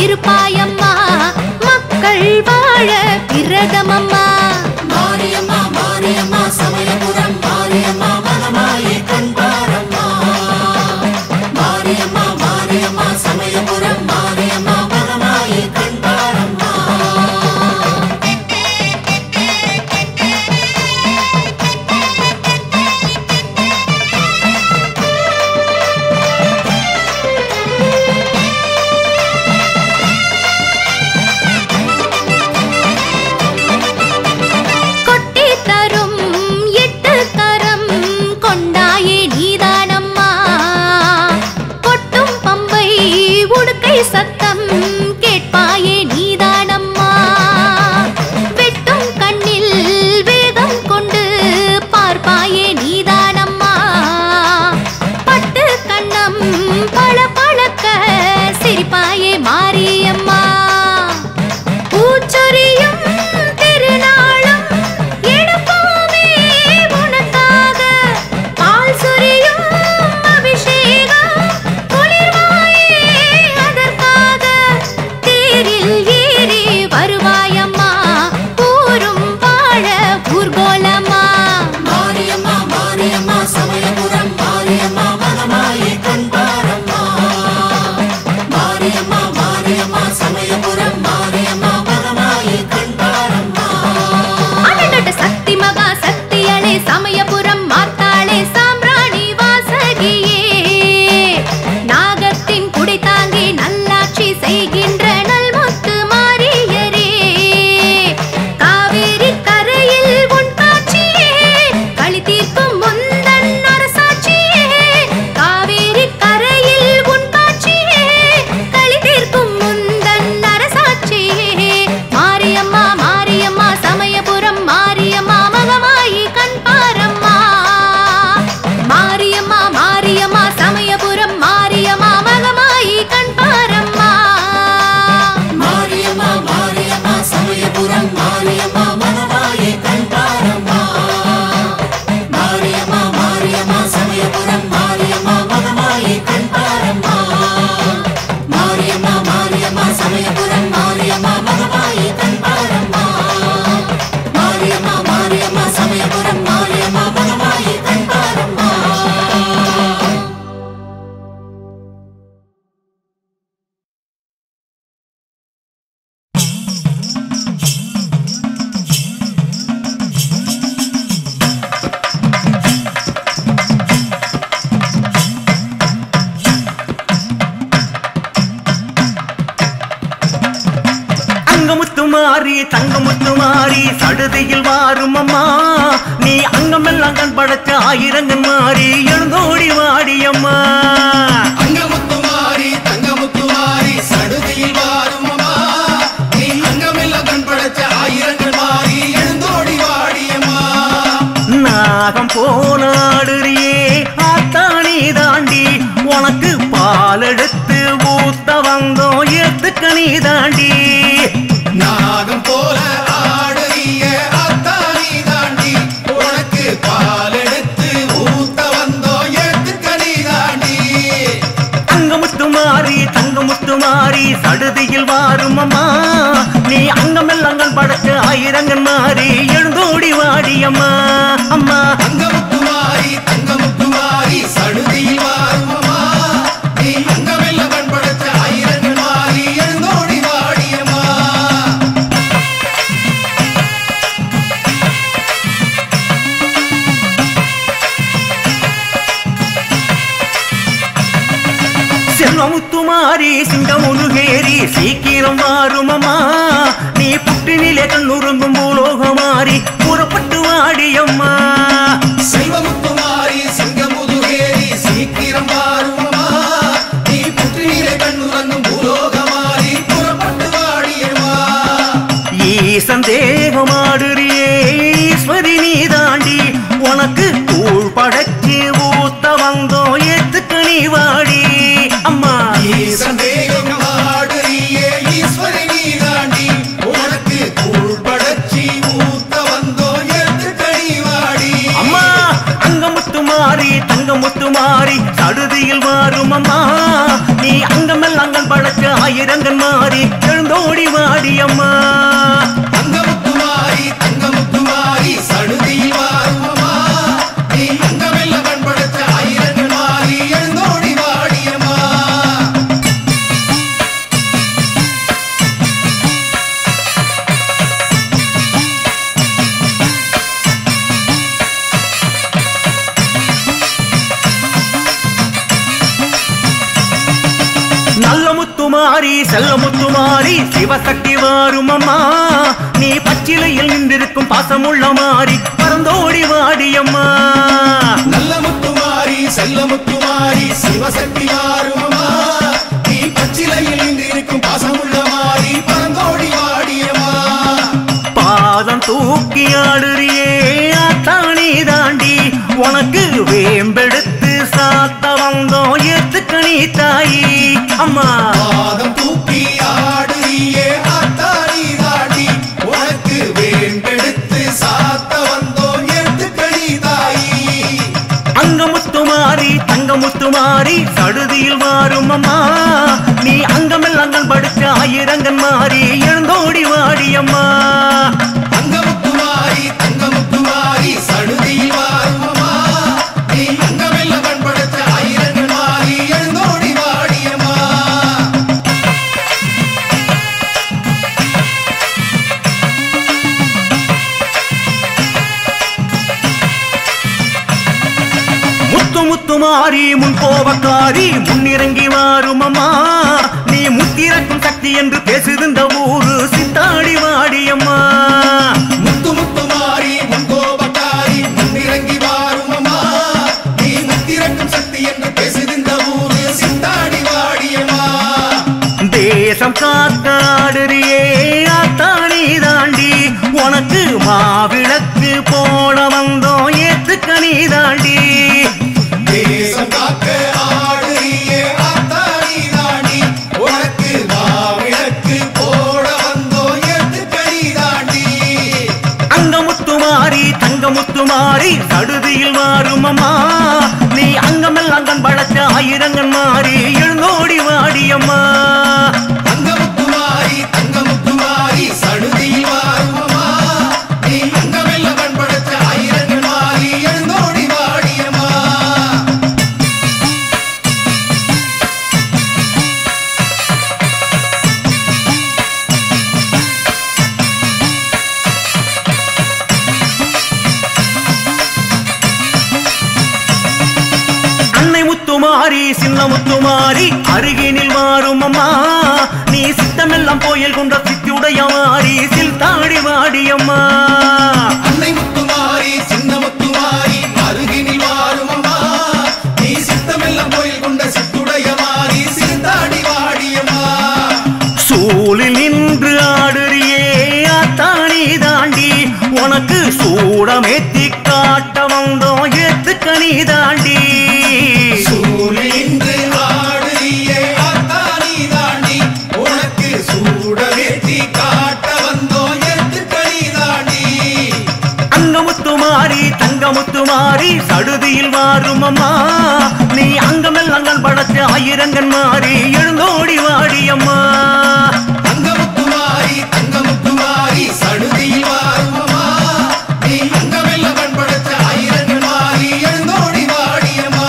இருப்பாயம்மா மக்கள் வாழ விரதமம்மா மாரியம்மா மாரியம்மா சமயபுரம் மாரியம்மா மனமாயே கண்பாரம்மா மாரியம்மா மாரியம்மா சமயபுரம் மாரியம்மா மனமாயே கண்பாரம்மா கொட்டி தரும் எட்டு கரம் கொண்டாயே நீதானம்மா கொட்டும் பம்பை உடுக்கை சத்தம் கேட்பாயே நீதானம்மா வெட்டும் கண்ணில் வேகம் கொண்டு பார்ப்பாயே நீதானம்மா பட்டு கண்ணம் பள பழக்க சிரிப்பாயே மாரியம்மா பூச்சொரியும் திருநாளும் எடுப்போமே உனக்காக பால் சொரியும் அபிஷேகம் குளிர்வாயே அதற்காக தேரில் ஏறி வருவாயம்மா ஊரும் வாழ ஊர்கோலம்மா மாரியம்மா மாரியம்மா சமயபுரம் மாரியம்மா மனமாயே கண்பாரம்மா மாரியம்மா மாரியம்மா சமயபுரம் மாரியம்மா மனமாயே கண்பாரம்மா அனநட சக்தி மகா சக்தியளே சமயபுரம் மாத்தாளே சாம்பிராணி வாசகியே நாகத்தின் குடை தாங்கி நல்லாட்சி செய்கின்ற நல்முத்து மாரியரே காவேரி கரையில் உன் காட்சியே களி தீர்க்கும் முந்தன் அரசாட்சியே காவேரி கரையில் உன் காட்சியே களி தீர்க்கும் முந்தன் அரசாட்சியே மாரியம்மா மாரியம்மா சமயபுரம் மாரியம்மா மகமாயி கண்பாரம்மா மாரியம்மா மாரியம்மா சமயபுரம் மாரியம்மா மகமாயி கண்பாரம்மா மாரியம்மா மாரியம்மா சமயபுரம் மாரியம்மா மனமாயே கண்பாரம்மா மாரியம்மா மாரியம்மா சமயபுரம் மாரியம்மா மனமாயே கண்பாரம்மா மாரியம்மா மாரியம்மா சமயபுரம் மாரியம்மா மனமாயே கண்பாரம்மா மாரியம்மா மாரியம்மா சமயபுரம் மாரியம்மா மனமாயே கண்பாரம்மா அங்கமுத்து மாறி தங்கமுத்து மாறி சடுதியில் வாரும் அம்மா நீ அங்கமெல்லாம் கண் படைச்ச ஆயிரங்கன் மாறி எழுந்தோடி வாடியம்மா அங்கமுத்துமாரி தங்கமுத்துமாரி சடுதியில் வாரும் அம்மா நீ அங்கமெல்லாம் கண் படைச்ச ஆயிரங்கள் மாறி எழுந்தோடி வாடியம்மா நாகம் போனாடுறியே ஆத்தாணி தாண்டி உனக்கு பால் எடுத்து ஊத்த வந்தோம் ஏத்துக்க நீ தாண்டி நாகம் போல ஆடுறிய அத்தானி தாண்டி உனக்கு பால் எடுத்து ஊத்த வந்தோம் ஏத்துக்க நீ தாண்டி அங்கமுத்து மாறி தங்கமுத்து மாறி சடுதியில் வாரும் அம்மா நீ அங்கமெல்லாம் கண் படைச்ச ஆயிரங்கன் மாறி எழுந்தோடி வாடியம்மா அம்மா அங்கமுத்துமாரி தங்கமுத்துமாரி சடுதியில் வாரும் அம்மா நீ அங்கமெல்லாம் கண் படைச்ச ஆயிரங்கள் மாறி எழுந்தோடி வாடியம்மா செல்வமுத்துமாரி சிங்கமுனுகேரி சீக்கிரம் வாருமம்மா நீ புட்டினிலே கண்ணுறங்கும் பூலோகமாரி புறப்பட்டு வாடியம்மா செல்வமுத்துமாரி சிங்கமுதுகேரி சீக்கிரம் வாருமம்மா நீ புற்றினிலே கண்ணுறங்கும் பூலோகமாரி புறப்பட்டு வாடியம்மா ஈசன் தேகமாடுறியே ஈஸ்வரி நீ தாண்டி உனக்கு கூழ் படைச்சு ஊத்த வந்தோம் ஏத்துக்க நீ வாடி அம்மா ஈசன் தேகம் ஆடுறியே ஈஸ்வரி நீ தாண்டி உனக்கு கூழ்பட ஆயிரங்கன் மாறி எழுந்தோடி வாடியம்மா தங்கமுத்துமாரி தங்கமுத்துமாரி சடுதியில் வாருமம்மா நீ அங்கமெல்லாம் கண்படைச்ச ஆயிரங்கள் மாறி எழுந்தோடி வாடியம்மா நல்ல முத்துமாரி செல்ல முத்துமாரி சிவசக்தி வாரும் அம்மா நீ பச்சிலையில் நின்றிருக்கும் பாசமுள்ள மாறி பறந்தோடி வாடியம்மா நல்ல முத்துமாரி செல்ல முத்துமாரி சிவசக்தி யாருமம்மா நீ பச்சிலையில் நின்றிருக்கும் பாசமுள்ள மாறி பரந்தோடி வாடியம்மா பாதம் தூக்கி ஆடுறியே ஆத்தானி தாண்டி உனக்கு வேம்பெடுத்து சாத்த வந்தோம் ஏத்துக்கணி தாயி அம்மா பாதம் தூக்கி ஆடுறியே ஆத்தாரி தாடி உனக்கு வேண்டெடுத்து சாத்த வந்தோம் எடுத்துக்கணி தாயி அங்க முத்துமாரி தங்க முத்துமாரி சடுதியில் மாறும் அம்மா நீ அங்கமெல்லாம் படிச்ச ஆயிரங்கன் மாறி எழுந்தோடி வாடியம்மா தங்கமுத்துமாரி தங்கமுத்துமாரி சடுதியில் வாருமம்மா நீ அங்கமெல்லாம் கண்படைச்ச ஆயிரங்கள் மாறி எழுந்தோடி வாடியம்மா முத்து முத்துமாரி முன் கோபக்காரி முன்னிறங்கி வாரும் அம்மா நீ முத்திறக்கும் சக்தி என்று பேசுகின்ற ஊரு சித்தாடி வாடியம்மா முத்து முத்து மாறி முன் கோபக்காரி முன்னிறங்கி வாருமம்மா நீ முத்திரக்கும் சக்தி என்று பேசுகின்ற ஊரு சித்தாடி வாடியம்மா தேசம் காத்தாடுறியே ஆத்தானி தாண்டி உனக்கு மாவிளக்கு போட வந்தோம் ஏத்துக்கணி தாண்டி தேசம் காக்க ஆடுறியே ஆத்தாடி தாண்டி உனக்கு மாவிளக்கு போட வந்தோம் எட்டு கை தாண்டி அங்க முத்துமாரி தங்க முத்துமாரி சடுதியில் மாறும் அம்மா நீ அங்கமெல்லாம் கண் படைச்ச ஆயிரங்கன் மாறி எழுந்தோடி வாடியம்மா தங்கமுத்துமாரி தங்கமுத்துமாரி சடுதியில் வாருமம்மா நீ அங்கமெல்லாம் கண்படைச்ச ஆயிரங்கள் மாறி எழுந்தோடி வாடியம்மா அன்னை முத்துமாரி சின்ன முத்துமாரி அருகினில் மாறும் அம்மா நீ சித்தமெல்லாம் கோயில் கொண்ட சித்தியுடைய மாறி சில் தாடி வாடியம்மா அன்னை முத்துமாரி சின்ன முத்துமாரி அருகினில் வாருமம்மா நீ சித்தமெல்லாம் கோயில் கொண்ட சித்துடைய மாறி சிறுத்தாடி வாடியம்மா சூழில் நின்று ஆடுறியே ஆத்தாணி தாண்டி உனக்கு சூடமேத்தி காட்ட வந்தோம் ஏத்துக்கணி தாண்டி சூழின்று ஆடுறியே ஆத்தானி தாண்டி உனக்கு சூடவேத்தி காட்ட வந்தோம் எட்டு கனி தாண்டி அங்க முத்துமாரி தங்க முத்துமாரி சடுதியில் மாறும் அம்மா நீ அங்கமெல்லாம் கண் படைச்ச ஆயிரங்கன் மாறி எழுந்தோடி வாடியம்மா தங்கமுத்துமாரி தங்கமுத்துமாரி சடுதியில் வாருமம்மா நீ அங்கமெல்லாம் கண்படைச்ச ஆயிரங்கள் மாறி எழுந்தோடி வாடியம்மா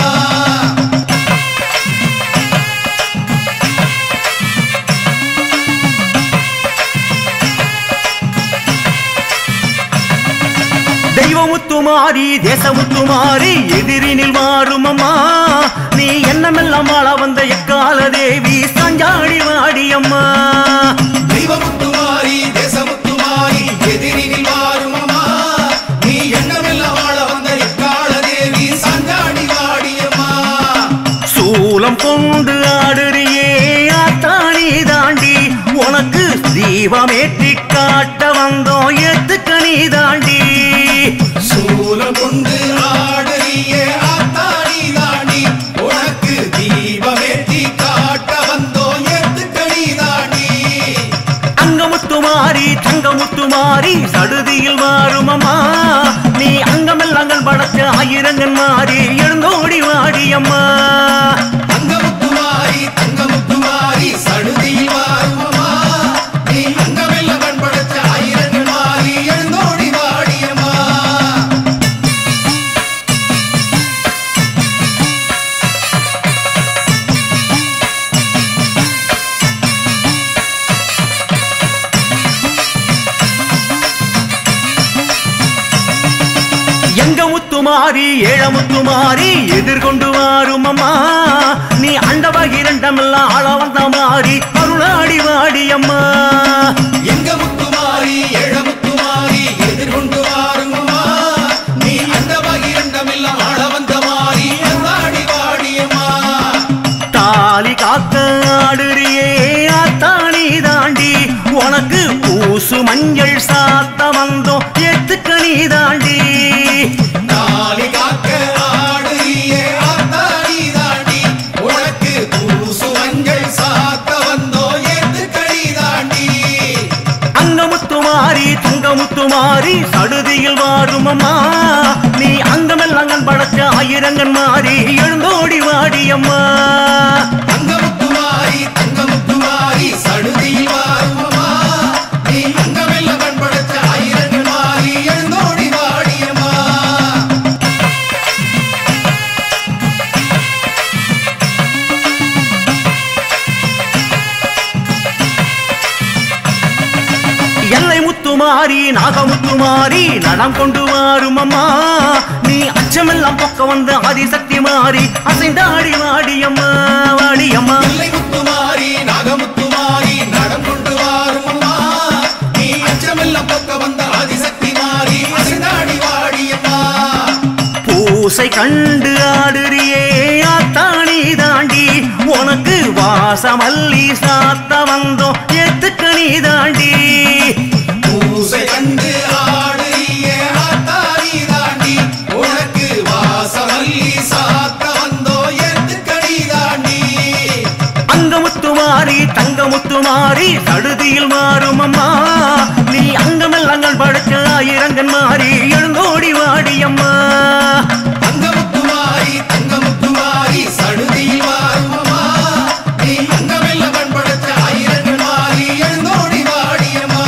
தெய்வமுத்துமாரி தேசமுத்துமாரி எதிரினில் மாறும் அம்மா நீ என்னமெல்லாம் ஆள வந்த எக்கால தேவி சஞ்சாடி வாடியம்மா தெய்வமுத்துமாரி தேசமுத்துமாரி எதிரினில் வாருமம்மா நீ எண்ணமெல்லாம் வாழ வந்த எக்கால தேவி சஞ்சாடி வாடியம்மா சூலம் கொண்டு ஆடுறியே ஆத்தாணி தாண்டி உனக்கு தீபமேற்றி காட்ட வந்தோம் ஏத்துக்கணி தாண்டி சூலம் கொண்டு ஆடுறியே ஆத்தாடி தாண்டி உனக்கு தீபமேத்தி காட்ட வந்தோம் எத்துக்கணி தாண்டி அங்க முத்துமாரி தங்க முத்துமாரி சடுதியில் மாறும் அம்மா நீ அங்கமெல்லாம் கண் படைச்ச ஆயிரங்கன் மாறி எழுந்தோடி வாடியம்மா தங்கமுத்துமாரி தங்கமுத்துமாரி முத்துமாரி சடுதியில் வாருமம்மா நீ அங்கமெல்லாம் கண்படைச்ச ஆயிரங்கள் மாறி எழுந்தோடி வாடியம்மா எங்க முத்துமாரி ஏழ முத்துமாரி எதிர்கொண்டு வாரும் அம்மா நீ அண்டவகிரண்டமெல்லாம் ஆள வந்த மாறி அருளாடி வாடி அம்மா எங்க முத்துமாரி ஏழ முத்துமாரி எதிர்கொண்டு வாருங்கம்மா நீ அண்டமாகி அண்டமெல்லாம் ஆள வந்த மாறி அருளாடி வாடியம்மா தாலி காக்க ஆடுறியே ஆத்தாணி தாண்டி உனக்கு பூசு மஞ்சள் சாத்த வந்தோம் ஏத்துக்க நீ தாண்டி தாலி காக்க ஆடுறியே ஆத்தாடி தாண்டி உனக்கு பூசு மஞ்சள் சாத்த வந்தோ ஏத்து கடி தாண்டி அங்க முத்துமாரி தங்க முத்துமாரி சடுதியில் வாரும் அம்மா நீ அங்கமெல்லாம் கண் படைச்ச ஆயிரங்கன் மாறி எழுந்தோடி வாடி அம்மா அங்க முத்துமாரி தங்க முத்துமாரி சடுதியில் வாருமம்மா நீ அங்கமெல்லாம் கண்படைச்ச ஆயிரங்கள் மாறி எழுந்தோடி வாடியம்மா எல்லை முத்துமாரி நாகமுத்துமாரி நடம் கொண்டு வாரும் அம்மா நீ அச்சமெல்லாம் பொக்க வந்த ஆதிசக்தி மாறி அசைந்தாடி வாடி அம்மா வாடி அம்மா இல்லை முத்துமாரி நாகமுத்துமாரி நடம் கொண்டு வாருமம்மா நீ அச்சமெல்லாம் பொக்க வந்த ஆதிசக்தி மாறி அசைந்தாடி வாடியம்மா பூசை கண்டு ஆடுறியே ஆத்தாணி தாண்டி உனக்கு வாசமல்லி சாத்த வந்தோம் ஏத்துக்க நீ தாண்டி பூசை கண்டு ஆடுறியே ஆத்தாரி தாண்டி உனக்கு வாசமல்லி சாத்த வந்தோ ஏத்துக்கடி தாண்டி அங்க முத்துமாரி தங்க முத்துமாரி சடுதியில் மாறும் அம்மா நீ அங்கமெல்லாம் படைச்ச ஆயிரங்கன் மாறி எழுந்தோடி வாடி அம்மா தங்க முத்துமாரி தங்க முத்துமாரி சடுதியில் வாருமம்மா நீ அங்கமெல்லாம் பண்படைச்ச ஆயிரங்கள் மாறி எழுந்தோடி வாடியம்மா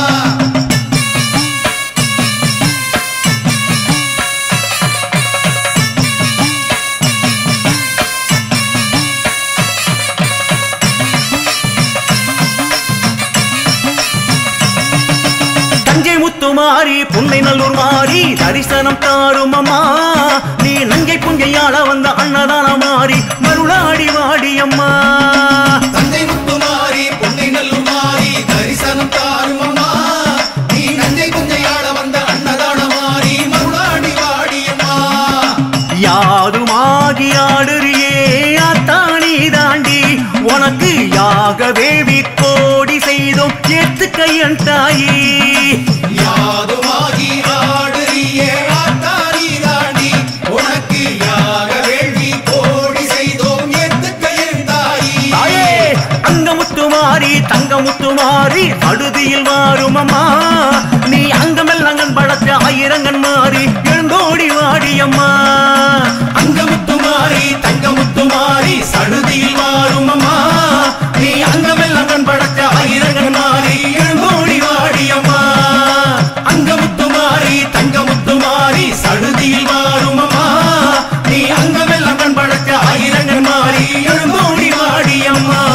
தஞ்சை முத்துமாரி புன்னை நல்லூர் மாறி தரிசனம் தாரும் அம்மா நீ நஞ்சை புஞ்சையாள வந்த அன்னதான மாறி மருளாடி வாடி அம்மா தந்தை முத்துமாரி பொன்னை நல்லூர் மாறி தரிசனம் தாருமம்மா நீ நஞ்சை குஞ்சையாட வந்த அன்னதான மாறி மருளாடி வாடியம்மா யாதுமாகி ஆடுறியே ஆத்தாணி தாண்டி உனக்கு யாக வேவி கோடி செய்தோம் ஏத்துக்க என் தாயி யாதுமாகி ஆடுறியே ஆத்தாரி தாண்டி உனக்கு யாக வேள்வி கோடி செய்தோம் ஏத்துக்கையின் தாயி தாயே அங்க முத்துமாரி தங்க முத்துமாரி அடுதியில் மாறும் அம்மா நீ அங்கமெல்லாம் படைச்ச ஆயிரங்கன் மாறி எழுந்தோடி வாடி அம்மா அங்க முத்துமாரி தங்க முத்துமாரி சடுதியில் மாறும் அம்மா நீ அங்கமெல்லாம் கண் படைச்ச ஆயிரங்கள் மாறி எழுந்தோடி வாடியம்மா அங்க முத்துமாரி தங்க முத்துமாரி சடுதியில் மாறும் அம்மா நீ அங்கமெல்லாம் கண் படைச்ச ஆயிரங்கள் மாறி எழுந்தோடி வாடியம்மா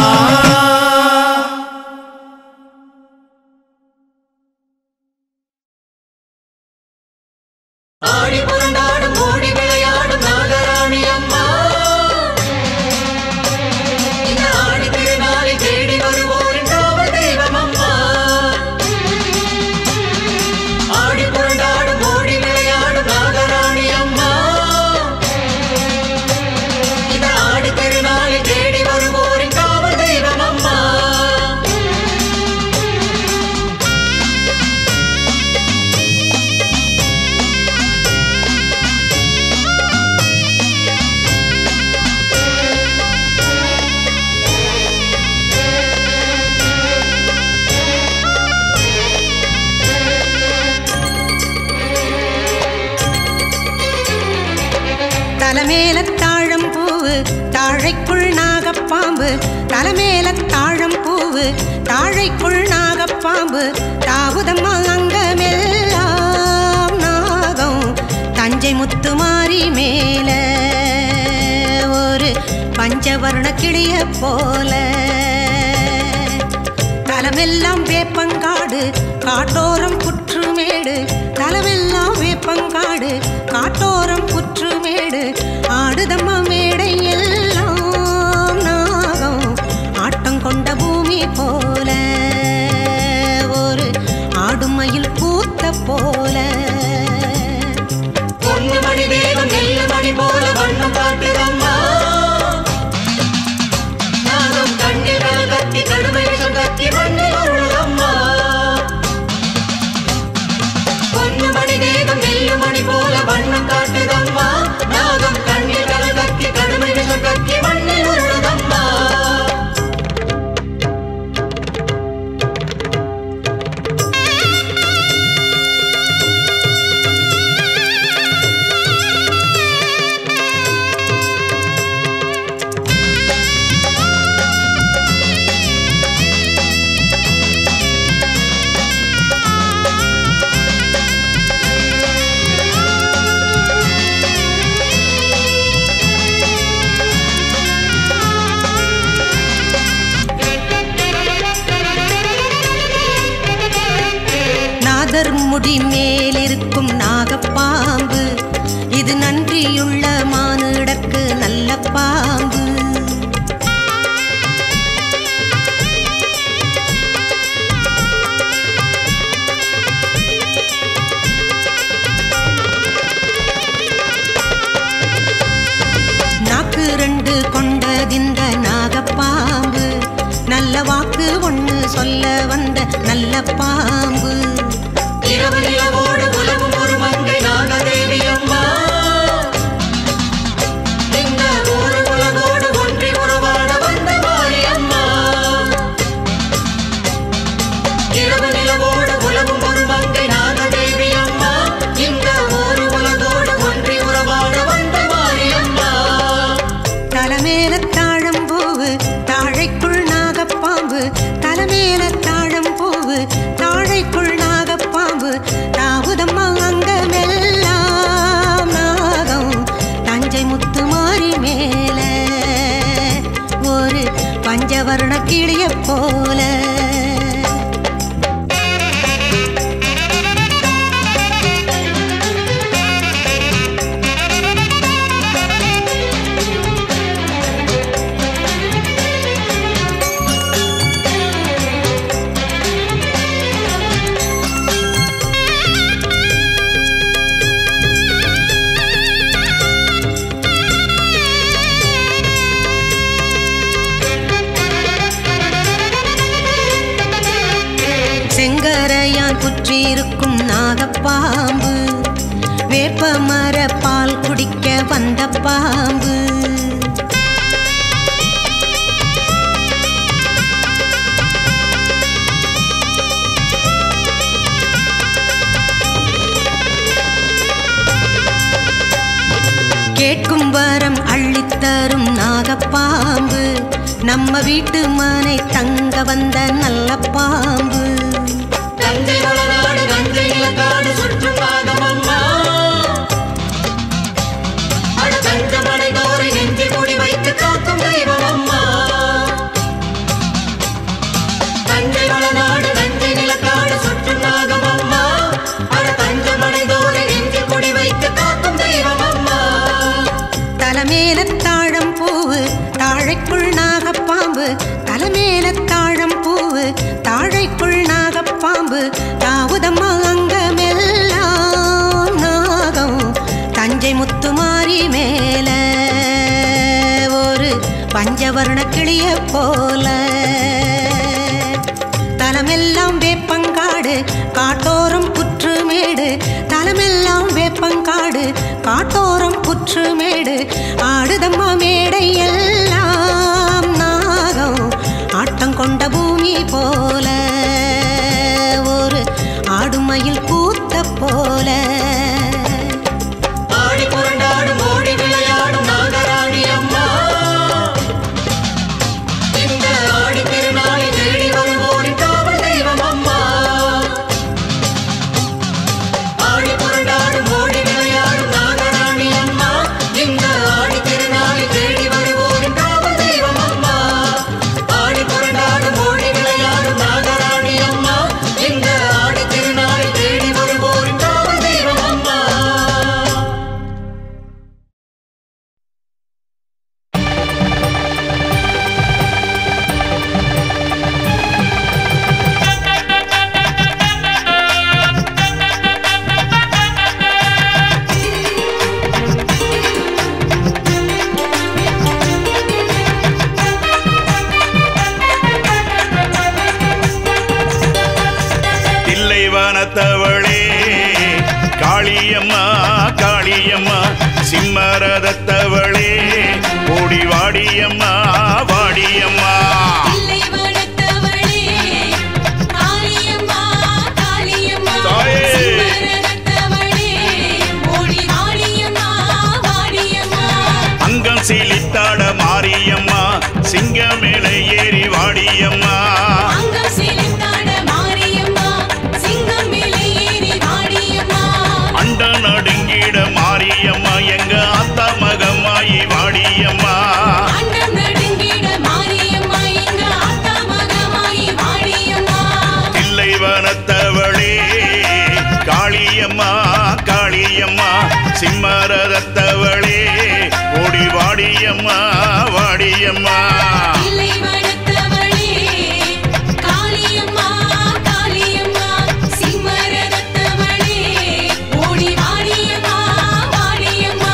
ஆடி புரண்டாடும் ஓடி விளையாடும் நாகராணி அம்மா இந்த ஆடி திருநாளை தேடி வருவோரின் காவல் தெய்வம் அம்மா ஆடி புரண்டாடும் ஓடி விளையாடும் நாகராணி அம்மா இந்த ஆடி திருநாளை தேடி வருவோரின் காவல் தெய்வம் அம்மா தலைமேல தாழம் பூவு தாழைக்குள் நாகப்பாம்பு தலைமேல தாழம் பூவு தாழைக்குள் நாகப்பாம்பு தாவுதம்மா அங்கமெல்லாம் நாகம் தஞ்சை முத்துமாரி மேல ஒரு பஞ்சவர்ண கிளிய போல தலமெல்லாம் வேப்பங்காடு காட்டோரம் புற்றுமேடு தலமெல்லாம் வேப்பங்காடு காட்டோரம் புற்றுமேடு ஆடுதம்மா மேடை எல்லாம் நாகம் ஆட்டம் கொண்ட பூமி போல ஒரு ஆடுமயில் பூத்த போல பொண்ணு மணி தேவன் நெல்லு மணி போல வண்ணம் காட்டுதம்மா நாகம் கண்ணில் கத்தி கடுமை விஷம் கத்தி மண்ணில் உருளம்மா பொண்ணு மணி தேவன் நெல்லு மணி போல வண்ணம் காட்டுதம்மா நாகம் கண்ணில் கத்தி கடுமை விஷம் கத்தி மண்ணில் உருளதம்மா நாதர் முடி மேலிருக்கும் நாகப்பாம்பு இது நன்றியுள்ள மானிடற்கு நல்ல பாம்பு நாக்கு ரெண்டு கொண்டதிந்த நாகப்பாம்பு நல்ல வாக்கு ஒண்ணு சொல்ல வந்த நல்ல பாம்பு இரவு நிலவோடு உலவும் ஒரு மங்கை நாகதேவி அம்மா இந்த ஊரு உலகோடு ஒன்றி உறவாட வந்த மாரி அம்மா இரவு நிலவோடு உலவும் ஒரு மங்கை நாகதேவி அம்மா இந்த ஊரு உலகோடு ஒன்றி உறவாட வந்த மாரி அம்மா தலைமேல தாழம்பூவு தாழைக்குள் நாகப்பாம்பு தலைமேல தாழம்பூவு தாழைக்குள் நாகப்பாம்பு தாவுதம்மா அங்கமெல்லாம் நாகம் தஞ்சை முத்து மாறி மேல ஒரு பஞ்சவர்ண கிளிய போல செங்கரையான் புற்றிருக்கும் நாகப்பாம்பு வேப்ப மர பால் குடிக்க வந்த பாம்பு கேட்கும் வரம் அள்ளித்தரும் நாகப்பாம்பு நம்ம வீட்டு மனை தங்க வந்த நல்ல பாம்பு தஞ்சை வளநாடு நஞ்சை நிலக்காடு சுற்றும் நாகமம்மா அட தஞ்சமடை தோரை நெஞ்சில் முடி வைத்து காக்கும் தெய்வம் அம்மா தஞ்சை வளநாடு நஞ்சை நிலக்காடு சுற்றும் நாகமம்மா அட தஞ்சமடை தோரை நெஞ்சில் முடி வைத்து காக்கும் தெய்வம் அம்மா தலைமேல தாழம் பூவு தாழைக்குள் நாகப்பாம்பு தலைமேல தாழம் பூவு தாழைக்குள் நாகப்பாம்பு தாவுதம்மா அங்கமெல்லாம் நாகம் தஞ்சை முத்துமாரி மேல ஒரு பஞ்சவர்ண கிளிய போல தலமெல்லாம் வேப்பங்காடு காட்டோரம் புற்றுமேடு தலமெல்லாம் வேப்பங்காடு காட்டோரம் புற்றுமேடு ஆடுதம்மா மேடை எல்லாம் நாகம் ஆட்டம் கொண்ட பூமி போல ஒரு ஆடுமயில் பூத்த போல ஆடி புரண்டாடும் ஓடி விளையாடும் நாகராணி அம்மா இந்த காளியம்மா காளியம்மா சிம்மரதத்தவளே ஓடி வாடியம்மா வாடியம்மா இல்லை வளர்த்தவளே காளியம்மா காளியம்மா தாயே. சிம்மரதத்தவளே ஓடி வாடியம்மா வாடியம்மா அங்கம் சீலித்தாட மாரியம்மா சிங்கம் மேல ஏறி வாடியம்மா அங்கம் செலுத்தாட மாரியம்மா சிங்கம் மேலே ஏறி வாடியம்மா அண்ட நடுங்கிட மாரியம்மா எங்க அத்தா மகமாயி வாடியம்மா அண்டம் நடுங்கிட மாரியம்மா எங்க ஆத்தா மகமாயி வாடியம்மா தில்லை வனத்தவளே காளியம்மா காளியம்மா சிம்மரதத்தவளே ஓடி வாடியம்மா வாடியம்மா இல்லை வளர்த்தவளே காளியம்மா காளியம்மா சிம்மரதத்தவளே ஓடி வாடியம்மா வாடியம்மா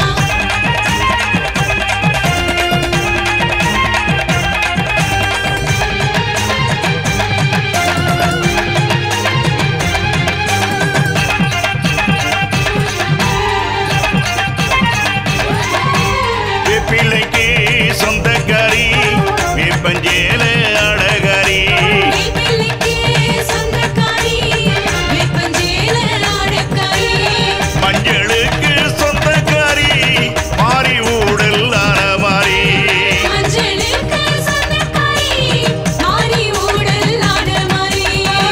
வேப்பிள்ளைக்கு சொந்தக்காரி வேப்பஞ்சேல அழகாரி வேப்பிள்ளைக்கு சொந்தக்காரி வேப்பஞ்சேல நாடக்காரி மஞ்சளுக்கு சொந்தக்காரி மாறி ஊடல் மாறி மஞ்சளுக்கு சொந்தக்காரி மாறி ஊடல் ஆட மாறி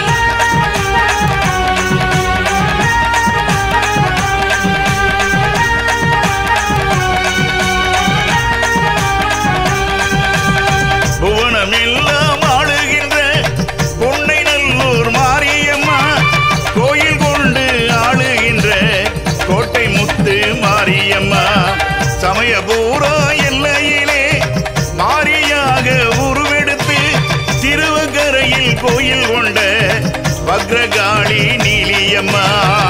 புவனமெல்லாம் ஆளுகின்ற பொன்னை நல்லூர் மாரியம்மா கோயில் கொண்டு ஆளுகின்ற கோட்டை முத்து மாரியம்மா சமயபூரா எல்லையிலே மாரியாக உருவெடுத்து திருவகரையில் கோயில் கொண்ட வக்ரகாளி நீலியம்மா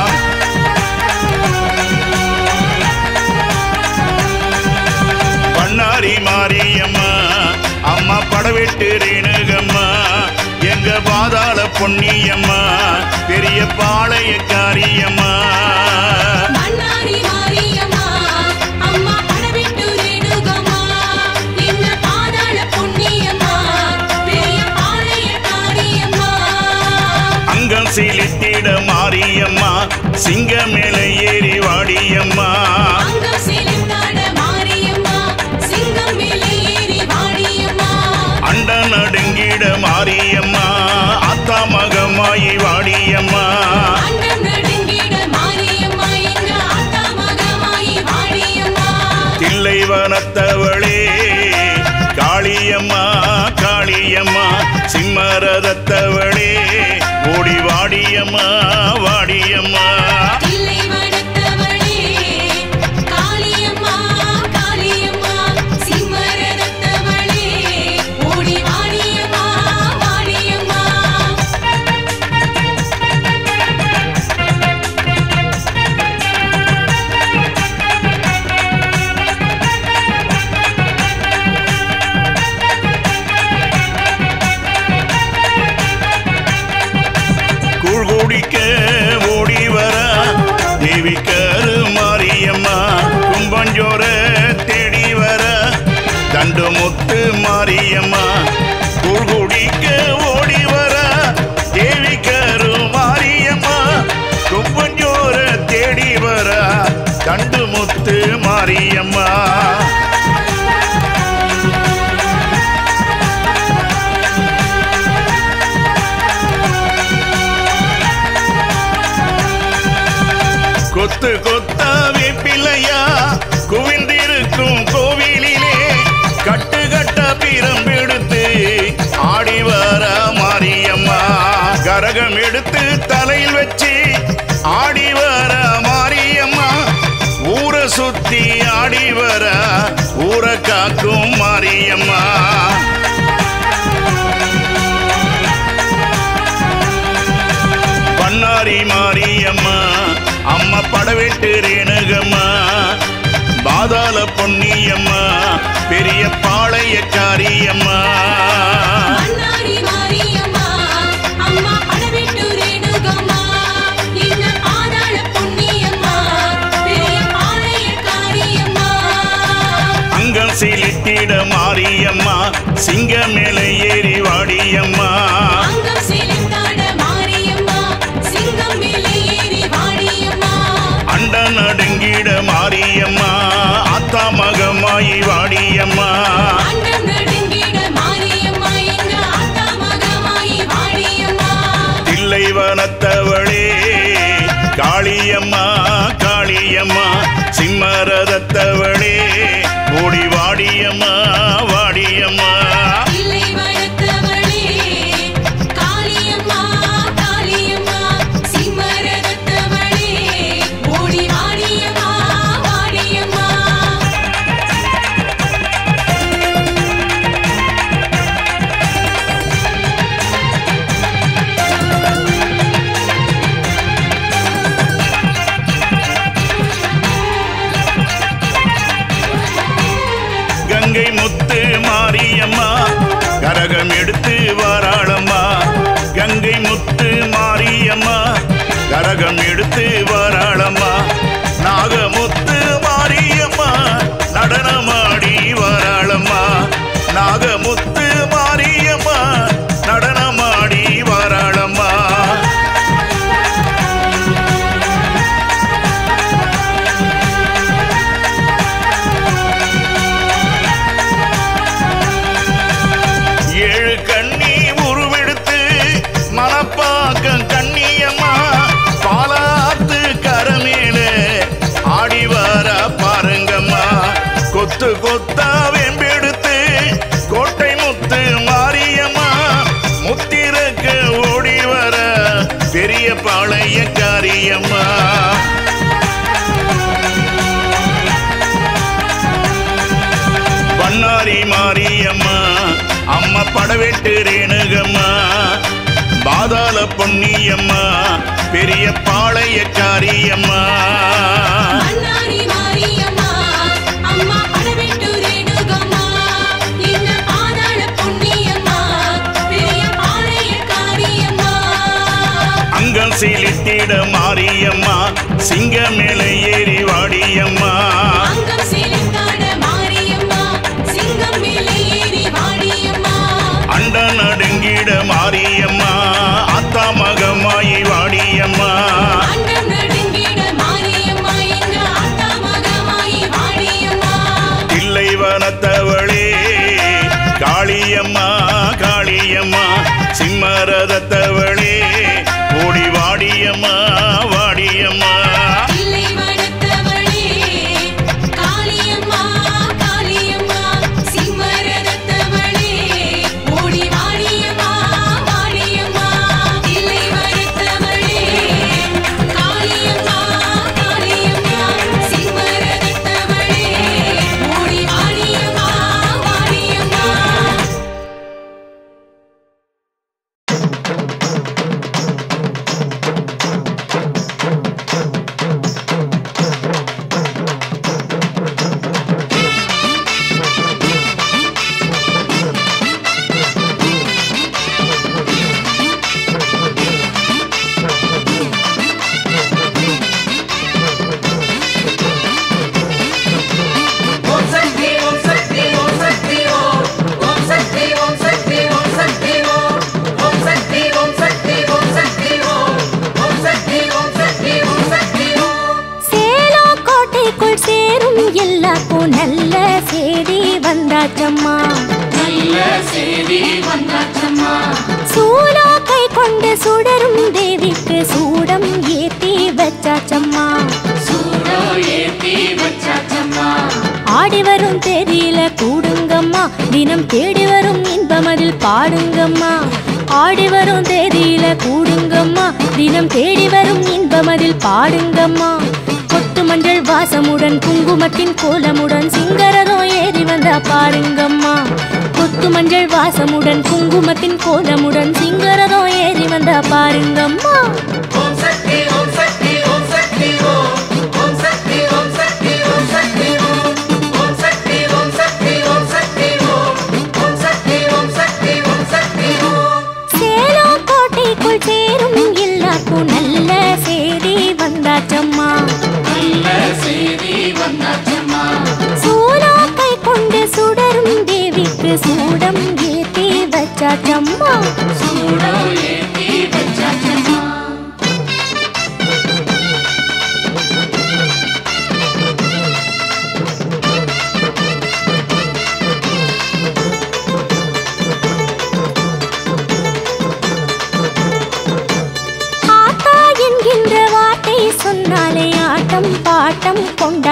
பண்ணாரி மாரியம்மா அம்மா படவெட்டு ரேணுகம்மா எங்க பாதாள பொன்னியம்மா பெரிய பாளையக்காரியம்மா மன்னாரி மாரியம்மா அம்மா படவிட்டு ரேணுகம்மா என்ன பாதாள புண்ணியம்மா பெரிய பாளையக்காரியம்மா அங்கம் சீலித்திட மாரியம்மா சிங்க மேல ஏறி வாடியம்மா அங்கம் செலுத்தாட மாரியம்மா சிங்கம் மேலே ஏறி வாடியம்மா அண்ட நடுங்கிட மாரியம்மா அத்தா மகமாயி வாடியம்மா அண்டம் நடுங்கிட மாரியம்மா எங்க ஆத்தா மகமாயி வாடியம்மா தில்லை வனத்தவளே காளியம்மா காளியம்மா சிம்மரதத்தவளே ஓடி வாடியம்மா வாடியம்மா இல்லை வளர்த்தவளே காளியம்மா காளியம்மா சிம்மரதத்தவளே ஓடி வாடியம்மா வாடியம்மா கூழ் குடிக்க ஓடி வர தேவி கரு மாரியம்மா கும்பஞ்சோர தேடி வர தண்டு முத்து மாரியம்மா கூழ் குடிக்க ஓடி வர தேவி கரு மாரியம்மா கும்பஞ்சோர தேடி வர தண்டு முத்து மாரியம்மா கொத்து கொத்தா வேப்பிலையா குவிந்திருக்கும் கோவிலிலே கட்டு கட்ட பிரம்பெடுத்து ஆடி வர மாரியம்மா கரகம் எடுத்து தலையில் வச்சு ஆடி வர மாரியம்மா ஊரை சுத்தி ஆடி வர ஊரை காக்கும் மாரியம்மா பண்ணாரி மாரியம்மா அம்மா படவெட்டு ரேணுகம்மா பாதாள பொன்னியம்மா பெரிய பாளையக்காரியம்மா மன்னாரி மாரியம்மா அம்மா படவிட்டு ரேணுகம்மா என்ன பாதாள புண்ணியம்மா வனத்தவளே காளியம்மா காளியம்மா சிம்மரதத்தவளே ஓடி வாடியம்மா வாடியம்மா இல்லை வளர்த்தவளே காளியம்மா காளியம்மா சிம்மரதத்தவளே ஓடி வாடியம்மா வாடியம்மா கங்கை முத்து மாரியம்மா கரகம் எடுத்து வாராளம்மா கங்கை முத்து மாரியம்மா கரகம் எடுத்து வாராளம்மா நாகமுத்து மாரியம்மா நடனமாடி வாராளம்மா நாகமுத்து மாரியம்மா நடனமாடி வாராளம்மா ஏழு கண்ணி உருவெடுத்து மனப்பாக்கம் கண்ணியம்மா பாலாத்து கரமேல ஆடி வர பாருங்கம்மா கொத்து கொத்தா வெம்பெடுத்து கோட்டை முத்து மாரியம்மா முத்திரக்க ஓடி வர பெரிய பாளைய காரியம்மா பண்ணாரி மாரியம்மா அம்மா படவெட்டு ரேணுகம்மா பாதாள பொன்னியம்மா பெரிய பாளையக்காரியம்மா அண்ணாரி மாரியம்மா அம்மா படவெட்டு ரேணுகம்மா இந்த பாதாள பொன்னியம்மா பெரிய பாளையக்காரியம்மா அங்கம் சீலித்திட மாரியம்மா சிங்க மேலே ஏறி வாடியம்மா அங்கம் செலுத்தாட மாரியம்மா சிங்கம் மேலே ஏறி வாடியம்மா அண்ட நடுங்கிட மாரியம்மா அத்தா மகமாயி வாடியம்மா அண்டம் நடுங்கிட மாரியம்மா எங்க ஆத்தா மகமாயி வாடியம்மா இல்லை வனத்தவளே காளியம்மா காளியம்மா சிம்மரதத்தவளே ஓடி வாடியம்மா வாடியம்மா இல்லை வளர்த்தவளே காளியம்மா காளியம்மா சிம்மரதத்தவளே ஓடி வாடியம்மா வாடியம்மா இல்லை வளர்த்தவளே காளியம்மா காளியம்மா சிம்மரதத்தவளே ஓடி வாடியம்மா வாடியம்மா ஓம் சக்தி ஓம் சக்தி ஓம் சக்தி ஓம் ஓம் சக்தி ஓம் சக்தி ஓம் சக்தி ஓம் ஓம் சக்தி ஓம் சக்தி ஓம் சக்தி ஓம் ஓம் சக்தி ஓம் சக்தி ஓம் சக்தி ஓம் சேலோ கோட்டைக்குள் சேரும் எல்லாருக்கும் நல்ல செய்தி வந்தாச்சம்மா நல்ல செய்தி வந்தாச்சம்மா சூலோ கை கொண்டு சுடரும் தேவிக்கு சூடம் ஏத்தி வச்சாச்சம்மா சூடோ ஏத்தி வச்சாச்சம்மா ஆடி வரும் தெரியல கூடுங்கம்மா தினம் தேடி வரும் இன்பமதில் பாடுங்கம்மா ஆடி வரும் தேதியில கூடுங்கம்மா தினம் தேடி வரும் இன்பமதில் பாடுங்கம்மா கொத்து மஞ்சள் வாசமுடன் குங்குமத்தின் கோலமுடன் சிங்கரதம் ஏறி வந்தா பாருங்கம்மா கொத்து மஞ்சள் வாசமுடன் குங்குமத்தின் கோலமுடன் சிங்கரதம் ஏறி வந்தா பாருங்கம்மா ஓம் சக்தி ஓம் சக்தி ஓம் சக்தி ஓம் ஓம் சக்தி ஓம் சக்தி ஓம் சக்தி ஓம் ஓம் சக்தி ஓம் சக்தி ஓம் சக்தி ஓம் ஓம் சக்தி ஓம் சக்தி ஓம் சக்தி ஓம் சேலோ கோட்டைக்குள் சேரும் எல்லாருக்கும் நல்ல செய்தி வந்தாச்சம்மா நல்ல செய்தி வந்தாச்சம்மா சூலா கை கொண்டு சுடரும் தேவிக்கு சூடம் ஏத்தி வச்சாச்சம்மா சூடோ ஏத்தி வச்சாச்சம்மா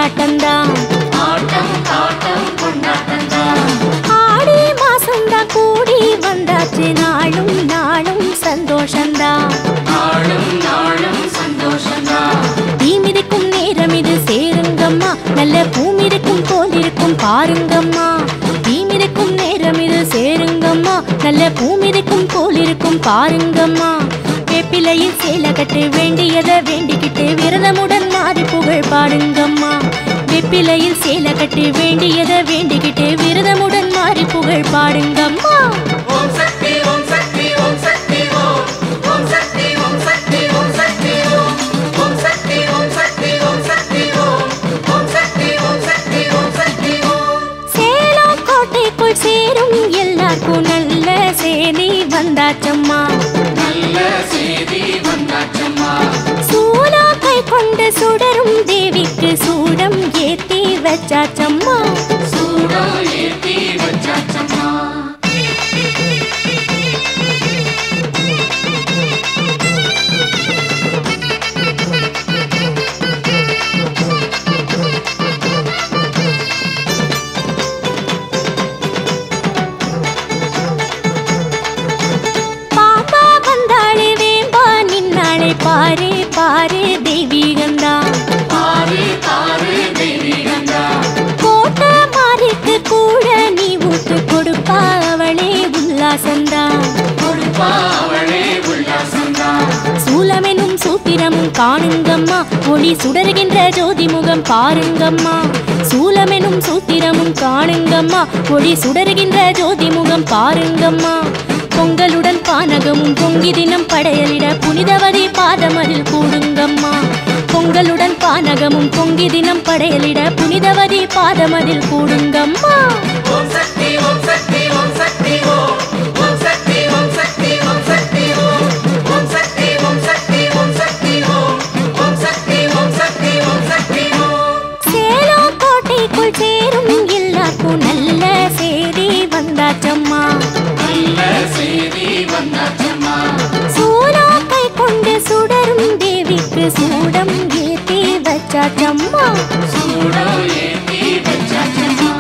கொண்டாட்டம்தான் ஆட்டம் பாட்டம் கொண்டாட்டம்தான் ஆடி மாசம்தான் கூடி வந்தாச்சு நாளும் நாளும் சந்தோஷம்தான் நாளும் நாளும் சந்தோஷம்தான் தீ மிதிக்கும் நேரம் இது சேருங்கம்மா நல்ல பூமிருக்கும் போல் இருக்கும் பாருங்கம்மா தீ மிதிக்கும் நேரம் இது சேருங்கம்மா நல்ல பூமிருக்கும் போல் இருக்கும் பாருங்கம்மா வேப்பிலையில் சேலை கட்டு வேண்டியதை வேண்டிக்கிட்டு விரதமுடன் மாறி புகழ் பாடுங்கம்மா வேப்பிலையில் சேலை கட்டு வேண்டியதை வேண்டிக்கிட்டு விரதமுடன் மாறி புகழ் பாடுங்கம்மா ஓம் சக்தி ஓம் சக்தி ஓம் சக்தி ஓம் ஓம் சக்தி ஓம் சக்தி ஓம் சக்தி ஓம் ஓம் சக்தி ஓம் சக்தி ஓம் சக்தி ஓம் ஓம் சக்தி ஓம் சக்தி ஓம் சக்தி ஓம் சேலம் கோட்டைக்குள் சேரும் எல்லாருக்கும் நல்ல சேதி வந்தாச்சம்மா நல்ல செய்தி வந்தாச்சம்மா சூலா கை கொண்டு சுடரும் தேவிக்கு சூடம் ஏத்தி வச்சாச்சம்மா சூடம் ஏத்தி வச்சாச்சம்மா பாப்பா வந்தாளே வேம்பா நின்னாளே பாரு பாரு தெய்வீகந்தா பாரு பாரு தெய்வீகந்தா கோட்ட மாறிக்கு கூட நீ ஊத்து கொடுப்பா அவளே உல்லாசந்தா கொடுப்பா அவளே உல்லாசம்தான் சூலமெனும் சூத்திரமும் காணுங்கம்மா ஒளி சுடருகின்ற ஜோதி முகம் பாருங்கம்மா சூலமெனும் சூத்திரமும் காணுங்கம்மா ஒளி சுடருகின்ற ஜோதி முகம் பாருங்கம்மா பொங்கலுடன் பானகமும் பொங்கி தினம் படையலிட புனிதவதி பாதமதில் கூடுங்கம்மா பொங்கலுடன் பானகமும் பொங்கி தினம் படையலிட புனிதவதி பாதமதில் கூடுங்கம்மா ஓம் சக்தி ஓம் சக்தி ஓம் சக்தி ஓம் ஓம் சக்தி ஓம் சக்தி ஓம் சக்தி ஓம் ஓம் சக்தி ஓம் சக்தி ஓம் சக்தி ஓம் ஓம் சக்தி ஓம் சக்தி ஓம் சக்தி ஓம் சேலம் கோட்டைக்குள் சேரும் எல்லாருக்கும் நல்ல செய்தி வந்தாச்சம்மா நல்ல செய்தி வந்தாச்சம்மா சூலா கை கொண்டு சுடரும் தேவிக்கு சூடம் ஏத்தி வச்சாச்சம்மா சூடம் ஏத்தி வச்சாச்சம்மா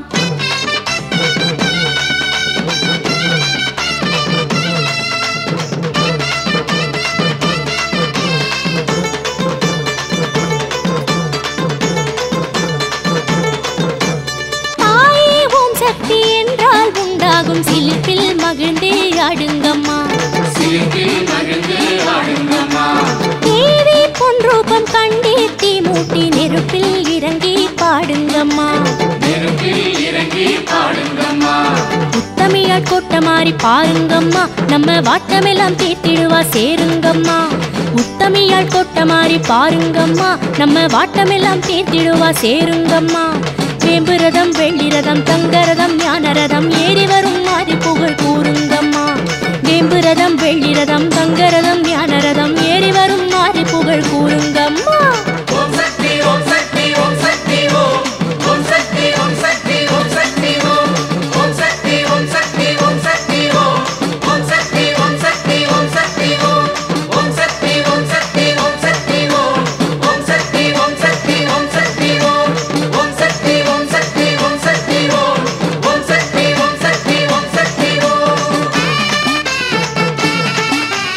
தாயே ஓம் சக்தி என்றால் உண்டாகும் சிலிப்பில் மகிழ்ந்தே ஆடுங்கம்மா சிரிப்பில் மகிழ்ந்து ஆடுங்கம்மா தேவி பொன் ரூபம் கண்டே தீ மூட்டி நெருப்பில் இறங்கி பாடுங்கம்மா நெருப்பில் இறங்கி பாடுங்கம்மா உத்தமியால் கொட்ட மாறி பாருங்கம்மா நம்ம வாட்டமெல்லாம் தீர்த்திடுவா சேருங்கம்மா உத்தமியால் கொட்ட மாறி பாருங்கம்மா நம்ம வாட்டமெல்லாம் தீர்த்திடுவா சேருங்கம்மா வேம்பு ரதம் வெள்ளி ரதம் தங்க ரதம் ஞான ரதம் ஏறி வரும் மாறி புகழ் கூறுங்கம்மா வேம்பு ரதம் வெள்ளி ரதம் தங்க ரதம் ஞான ரதம் ஏறி வரும் மாறி புகழ் கூறுங்கம்மா ஓம் சக்தி ஓம் சக்தி ஓம் சக்தி ஓம் ஓம் சக்தி ஓம் சக்தி ஓம் சக்தி ஓம் ஓம் சக்தி ஓம் சக்தி ஓம் சக்தி ஓம் ஓம் சக்தி ஓம் சக்தி ஓம் சக்தி ஓம் ஓம் சக்தி ஓம் சக்தி ஓம் சக்தி ஓம் ஓம் சக்தி ஓம் சக்தி ஓம் சக்தி ஓம் ஓம் சக்தி ஓம் சக்தி ஓம் சக்தி ஓம் ஓம் சக்தி ஓம் சக்தி ஓம் சக்தி ஓம்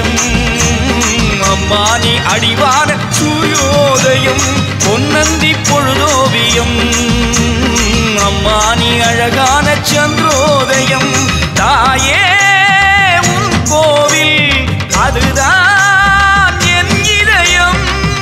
அம்மா நீ அடிவான சூரியோதயம் பொன்னந்தி பொழுதோவியம் அம்மா நீ அழகான சந்திரோதயம் தாயே உன் கோவில் அதுதான் என் இதயம்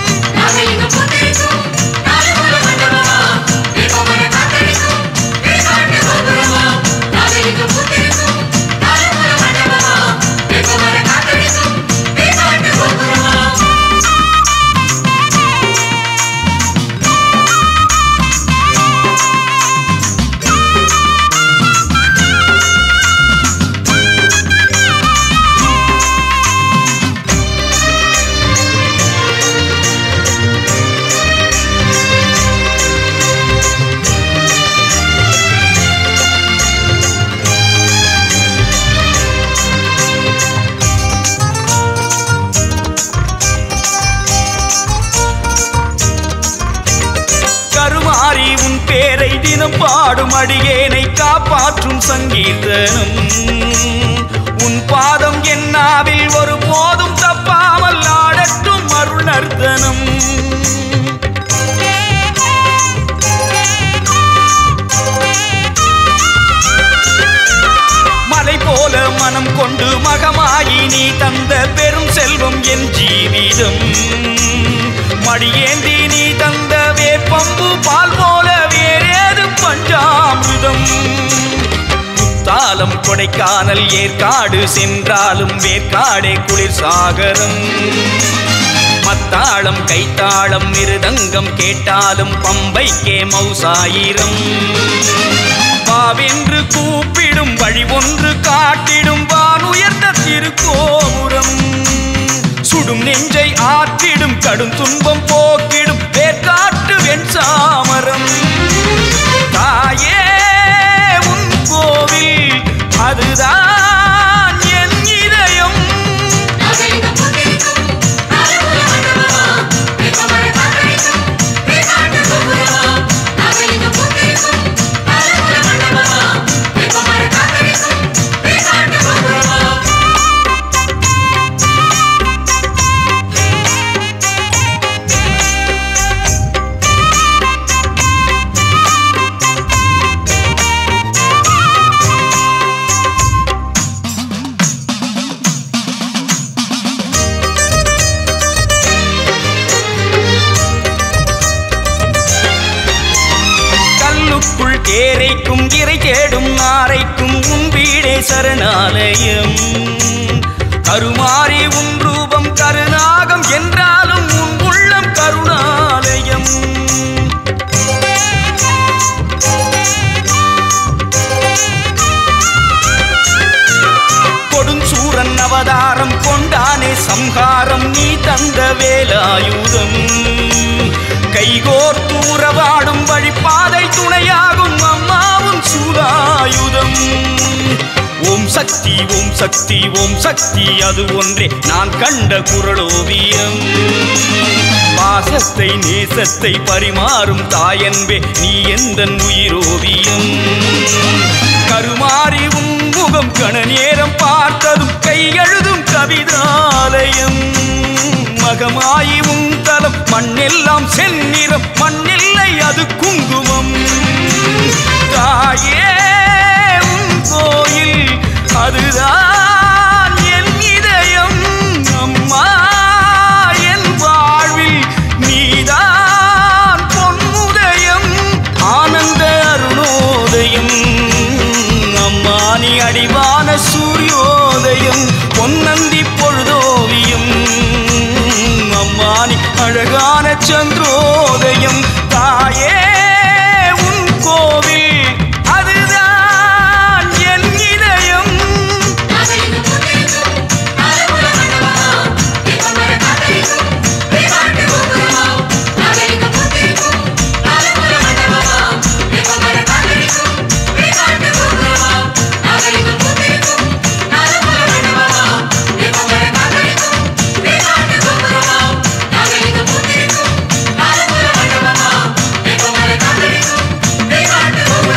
கருமாறி உன் பேரை தினம் பாடும் அடியேனை காப்பாற்றும் சங்கீர்த்தனம் உன் பாதம் என்னாவில் ஒரு போதும் தப்பாமல் ஆடட்டும் அருள் நர்த்தனம் மலை போல மனம் கொண்டு மகமாயி நீ தந்த பெரும் செல்வம் என் ஜீவிதம் மடியேந்தி நீ தந்த வேப்பம்பு பால் போல வேறேது பஞ்சாமிருதம் குத்தாலம் கொடைக்கானல் ஏற்காடு சென்றாலும் வேற்காடே குளிர் சாகரம் மத்தாளம் கைத்தாளம் மிருதங்கம் கேட்டாலும் பம்பைக்கே மௌசாயிரம் வாவென்று கூப்பிடும் வழி ஒன்று காட்டிடும் வான் உயர்ந்த திருக்கோபுரம் சுடும் நெஞ்சை ஆற்றிடும் கடும் துன்பம் போக்கிடும் வேற்காட்டு வெண் சாமரம் தாயே உன் கோவில் அதுதான் என் இதயம் கல்லுக்குள் தேரைக்கும் இறை தேடும் நாரைக்கும் உன் வீடே சரணாலயம் கருமாறி உன் ரூபம் கருநாகம் என்றாலும் உன் உள்ளம் கருணாலயம் கொடுஞ்சூரன் அவதாரம் கொண்டானே சம்ஹாரம் நீ தந்த வேலாயுதம் கைகோர்த்து உறவாடும் வழிபாதை துணையாகும் அம்மாவும் சூலாயுதம் ஓம் சக்தி ஓம் சக்தி ஓம் சக்தி அது ஒன்றே நான் கண்ட குரலோவியம் பாசத்தை நேசத்தை பரிமாறும் தாயன்பே நீ எந்த உயிரோவியம் கருமாறி உன் முகம் கண நேரம் பார்த்ததும் கையெழுதும் கவிதாலயம் மகமாயி உன் தலம் மண்ணெல்லாம் செந்நிறம் மண்ணில்லை அது குங்குமம் தாயே உன் கோயில் அதுதான் என் இதயம் அம்மா என் வாழ்வில் நீதான் பொன்முதயம் ஆனந்த அருணோதயம் அம்மா நீ அடிவான சூரியோதயம் பொன்னந்தி பொழுதோவியம் அம்மா நீ அழகான சந்திரோதயம் தாயே உன் கோவில் அதுதான் என் இதயம் Thank you.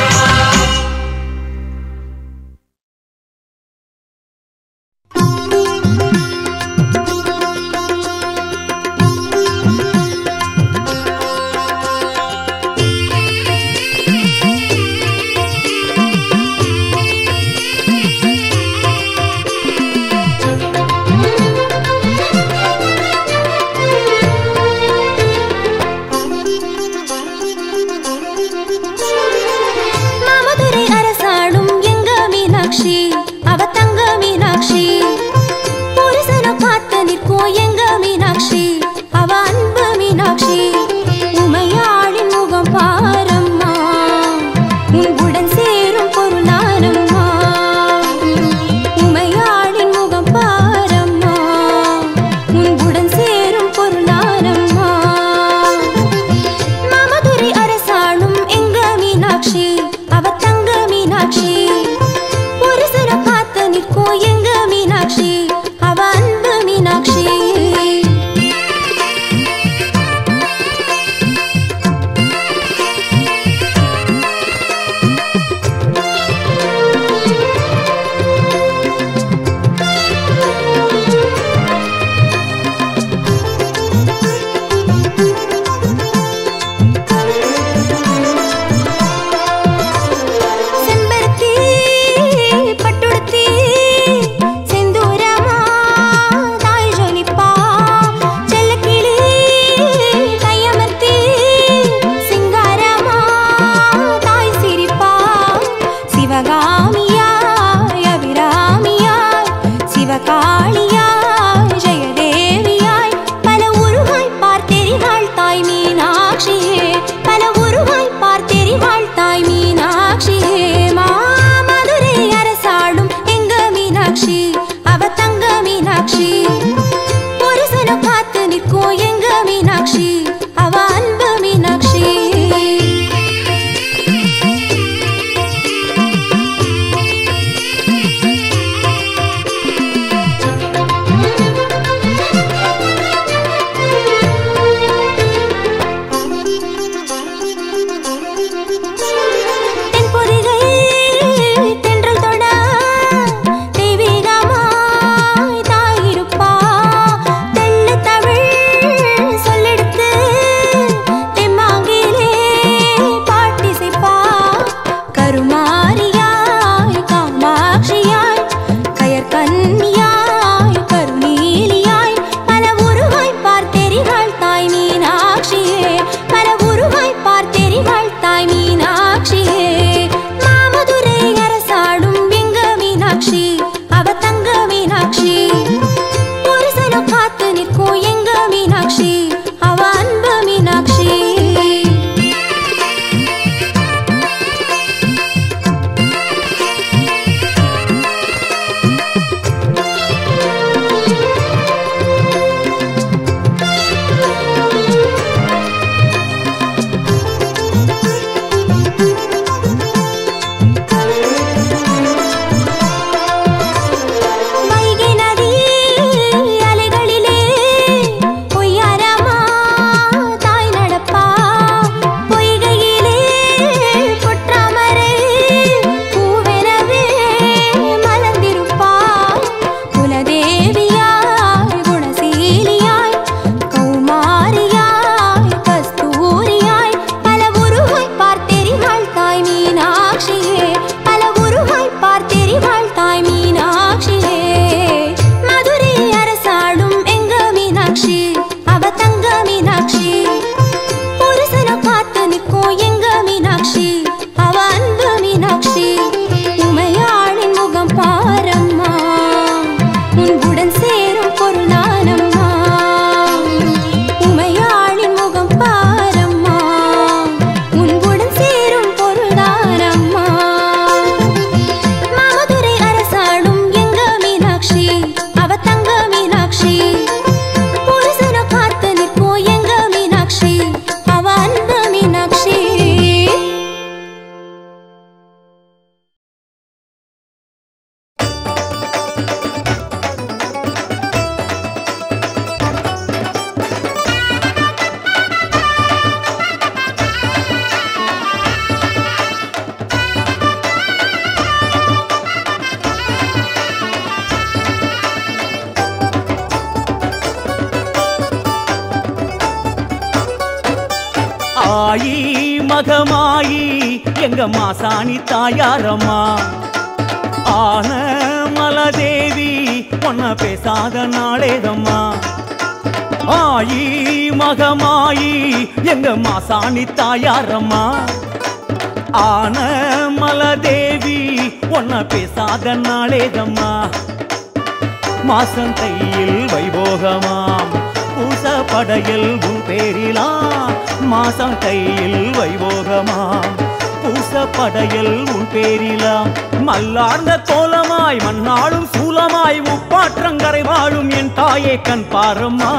ஆயி மகமாயி எங்க மாசாணி தாயாரம்மா ஆன மலதேவி ஒன்ன பேசாத நாளேதம்மா ஆயி மகமாயி எங்க மாசாணி தாயாரம்மா ஆன மலதேவி ஒன்ன பேசாத நாளேதம்மா மாசம் கையில் வைபோகமாம் பூச படையில் உன் பேரிலாம் மாசம் கையில் வைபோகமாம் பூச படையில் உன் பேரிலாம் மல்லார்ந்த கோலமாய் மண்ணாளும் சூலமாய் முப்பாற்றங்கரை வாழும் என் தாயே கண் பாரம்மா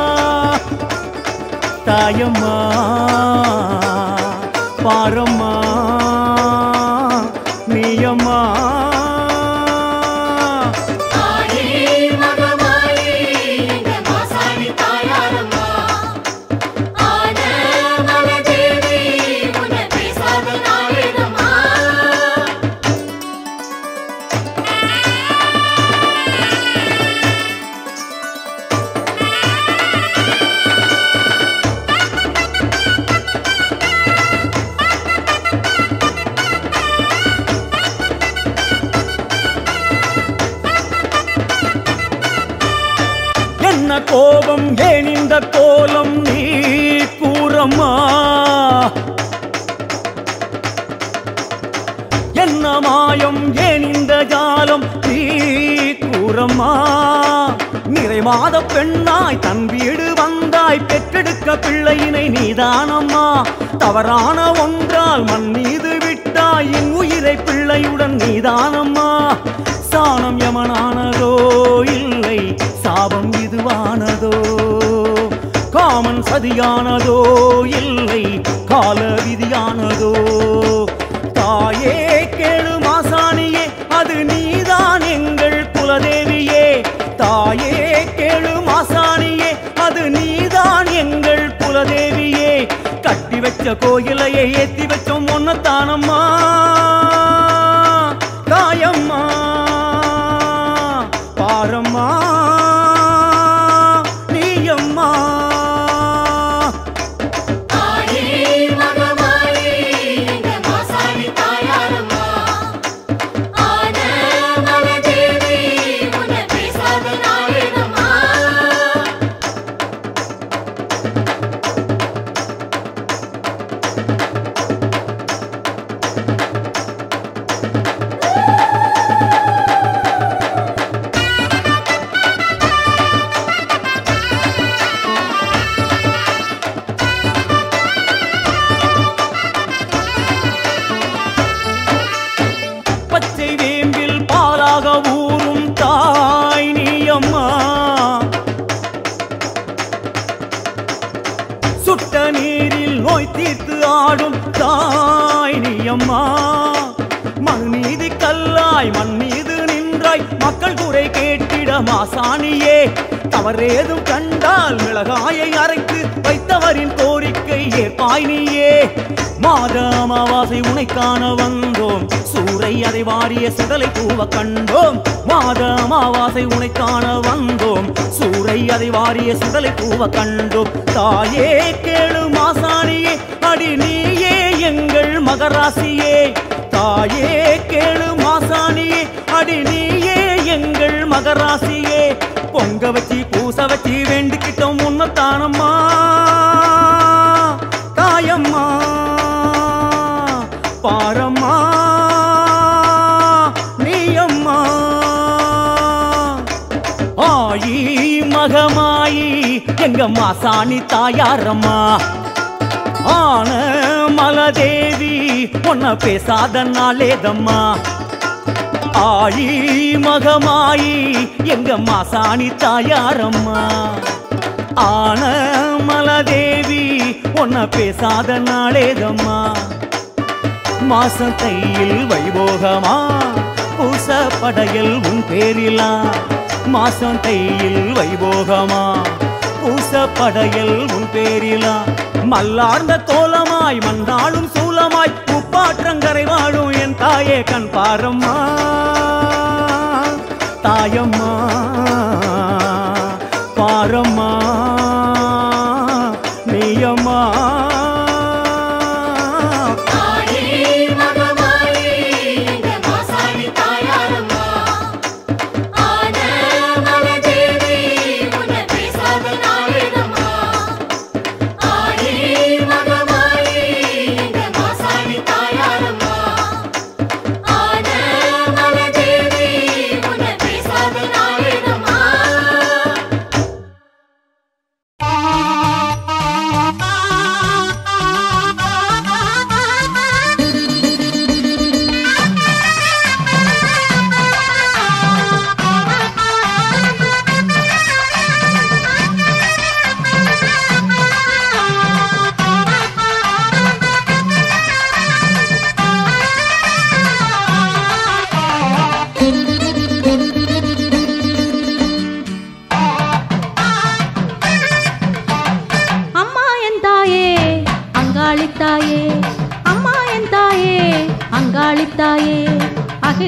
தாயம்மா பாரம்மா நீயம்மா ஆயி மகமாயி எங்க மாசாணி தாயாரம்மா ஆன மலதேவி உன்னை பேசாத நாளேதம்மா என்ன கோபம் ஏன் இந்த கோலம் நீ கூறம்மா என்ன மாயம் ஏன் இந்த ஜாலம் நீ கூறம்மா நிறைமாத பெண்ணாய் தன் வீடு வந்தாய் பெற்றெடுக்க பிள்ளையினை நீதானம்மா தவறான ஒன்றால் மண் மீது விட்டாய் என் உயிரை பிள்ளையுடன் நீதானம்மா சாணம் யமனானதோ இல்லை சாபம் இதுவானதோ காமன் சதியானதோ இல்லை கால விதியானதோ தாயே கேளு மாசாணியே அது நீதான் எங்கள் குலதேவியே தாயே கேளு மாசாணியே அது நீதான் எங்கள் குலதேவியே கட்டி வச்ச கோயிலையே ஏத்தி வச்சோம் ஒன்னத்தானம்மா தாயம்மா பாரம்மா நீயம்மா ஆயி மகமாயி எங்க மாசாணி தாயாரம்மா ஆன மலதேவி உன்னை பேசாத நாளேதம்மா பச்சை வேம்பில் பாலாக ஊறும் தாய் நீயம்மா சுட்ட நீரில் நோய் தீர்த்து ஆடும் தாய் நீயம்மா மண் மீது கல்லாய் மண் மீது நின்றாய் மக்கள் குறை கேட்டிட மாசாணியே தவறேதும் கண்டால் மிளகாயை அரைத்து வைத்தவரின் கோரிக்கை ஏற்பாய் நீயே மாத அமாவாசை உனை காண வந்தோம் சூறை அதை வாரிய சுடலை பூவ கண்டோம் மாத அமாவாசை உனை காண வந்தோம் சூறை அதை வாரிய சுடலை பூவ கண்டோம் தாயே கேளு மாசாணியே அடி நீயே எங்கள் மகராசியே தாயே கேளு மாசாணியே அடி நீயே எங்கள் மகராசியே பொங்க வச்சு பூச வச்சு வேண்டிக்கிட்டோம் உன்னத்தானம்மா தாயம்மா பாரம்மா நீயம்மா ஆயி மகமாயி எங்க மாசாணி தாயாரம்மா ஆன மலதேவி உன்ன பேசாத நாளேதம்மா ஆயி மகமாயி எங்க மாசாணி தாயாரம்மா ஆன மலதேவி உன்ன பேசாத நாளேதம்மா மாசம் கையில் வைபோகமா பூச படையல் உன் பேரிலா மாசம் கையில் வைபோகமா பூச படையல் உன் பேரிலா மல்லார்ந்த கோலமாய் மண்ணாளும் சூலமாய் முப்பாற்றங்கரை வாழும் என் தாயே கண் பாரம்மா தாயம்மா பாரம்மா நீயம்மா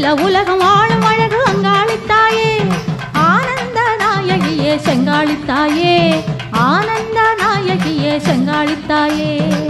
அகில உலகம் ஆளும் அழகு அங்காளித்தாயே ஆனந்த நாயகியே செங்காளித்தாயே ஆனந்த நாயகியே செங்காளித்தாயே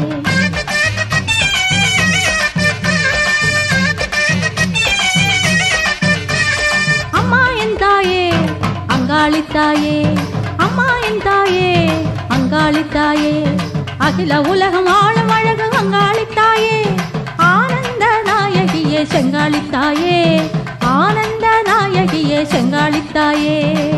அம்மா என் தாயே அங்காளித்தாயே அம்மா என் தாயே அங்காளித்தாயே அகில உலகம் ஆளும் அழகு அங்காளித்தாயே ஆனந்த நாயகியே செங்காளித்தாயே ஆனந்த நாயகியே செங்காளித்தாயே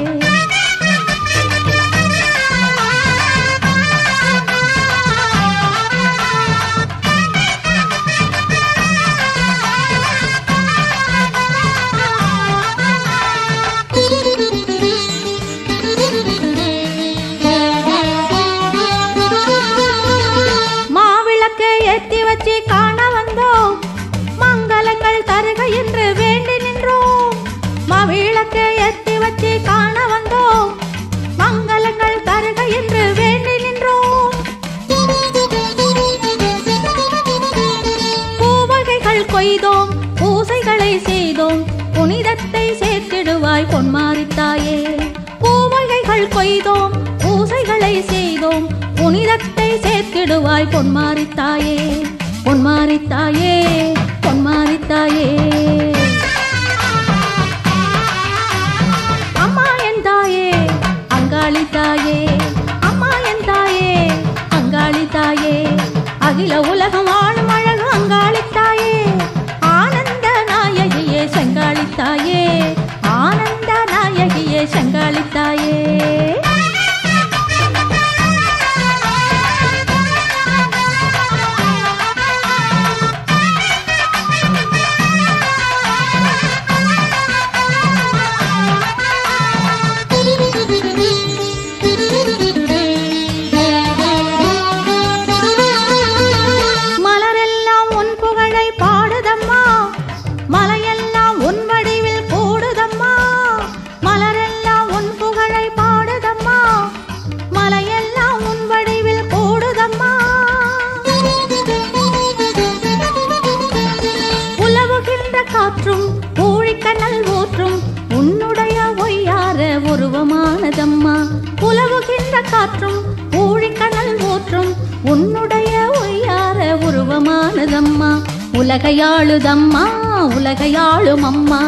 மாவிளக்கு ஏத்தி வச்சு காண வந்தோம் மங்களங்கள் தருக என்று வேண்டி நின்றோம் மாவிளக்கு ஏத்தி வச்சு காண வந்தோம் மங்களங்கள் தருக என்று வேண்டி நின்றோம் பூவகைகள் கொய்தோம் பூசைகளை செய்தோம் புனிதத்தை சேர்த்திடுவாய் பொன்மாரித்தாயே பூவகைகள் கொய்தோம் பூசைகளை செய்தோம் புனிதத்தை சேர்த்திடுவாய் பொன்மாரித்தாயே பொன்மாரித்தாயே பொன்மாரித்தாயே அம்மா என் தாயே அங்காளி தாயே அம்மா என் தாயே அங்காளி தாயே அகில உலகம் ஆளும் அழகு அங்காளி தாயே ஆனந்த நாயகியே செங்காளி தாயே ஆனந்த நாயகியே செங்காளி தாயே மலரெல்லாம் உன் புகழை பாடுதம்மா மலையெல்லாம் உன் வடிவில் கூடுதம்மா மலரெல்லாம் உன் புகழை பாடுதம்மா மலையெல்லாம் உன் வடிவில் கூடுதம்மா உலவுகின்ற காற்றும் ஊழிக்கனல் ஊற்றும் உன்னுடைய ஒய்யார உருவமானதம்மா உலவுகின்ற காற்றும் ஊழிக்கனல் ஊற்றும் உன்னுடைய ஒய்யார உருவமானதம்மா உலகையாளுதம்மா உலகையாளும் அம்மா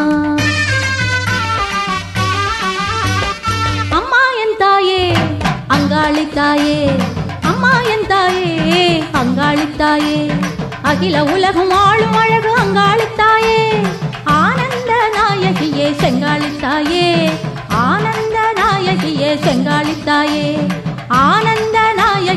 அம்மா என் தாயே அங்காளி தாயே அம்மா என் தாயே அங்காளி தாயே அகில உலகம் ஆளும் அழகு அங்காளி தாயே ஆனந்த நாயகியே செங்காளி தாயே ஆனந்த நாயகியே செங்காளி தாயே ஆனந்த நாய